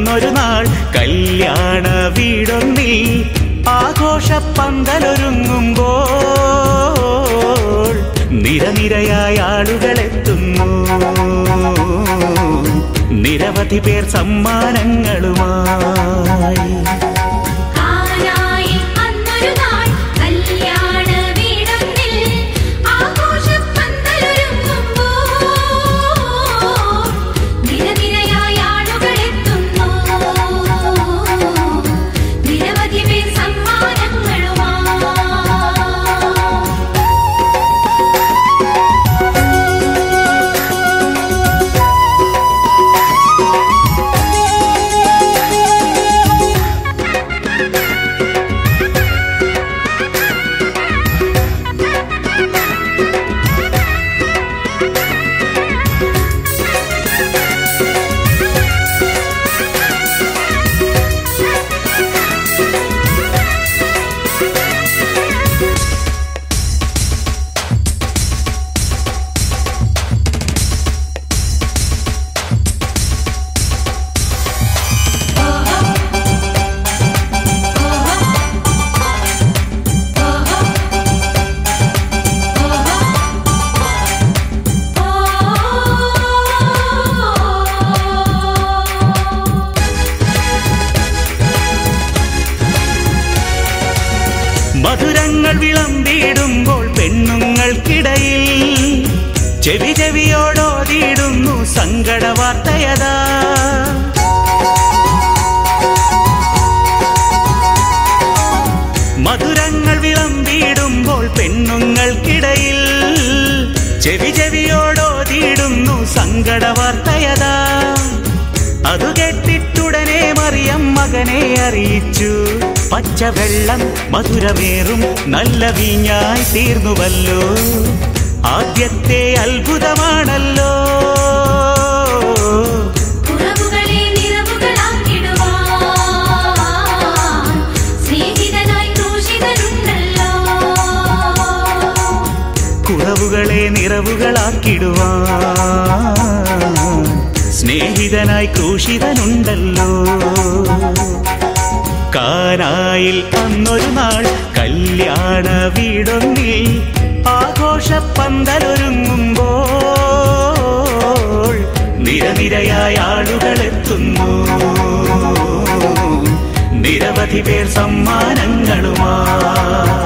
അന്നൊരു നാൾ കല്യാണ വീടൊന്നിൽ ആഘോഷ പന്തലൊരുങ്ങുമ്പോൾ നിരനിരയായ ആളുകൾ എത്തുന്നു നിരവധി പേർ സമ്മാനങ്ങളുമായി കാനായി അന്നൊരു നാൾ കല്യാണ വീടൊന്നിൽ ആഘോഷപ്പന്തലൊരുങ്ങുമ്പോൾ നിരനിരയായ ആളുകൾ എത്തുന്നു നിരവധി പേർ സമ്മാനങ്ങളുമായി മധുരങ്ങൾ വിളമ്പിടുമ്പോൾ പെണ്ണുങ്ങൾക്കിടയിൽ ചെവി ചെവിയോടോതിയിടുന്നു സങ്കട വാർത്തയതാ മധുരങ്ങൾ വിളമ്പിടുമ്പോൾ പെണ്ണുങ്ങൾക്കിടയിൽ ചെവി ചെവിയോടോതിയിടുന്നു സങ്കട വാർത്തയതാ അതു കേട്ടിട്ടുടനെ മറിയം മകനെ അറിയിച്ചു പച്ചവെള്ളം മധുരമേറും നല്ല വീഞ്ഞായി തീർന്നുവല്ലോ ആദ്യത്തെ അത്ഭുതമാണല്ലോ കുറവുകളെ നിറവുകളാക്കിടുവാൻ സ്നേഹിതനായി ക്രൂശിതനുണ്ടല്ലോ കുറവുകളെ നിറവുകളാക്കിടുവാൻ സ്നേഹിതനായി ക്രൂശിതനുണ്ടല്ലോ കാനായിൽ അന്നൊരു നാൾ കല്യാണ വീടൊന്നിൽ ആഘോഷ പന്തലൊരുങ്ങുമ്പോൾ നിരനിരയായ ആളുകൾ എത്തുന്നു നിരവധി പേർ സമ്മാനങ്ങളുമായി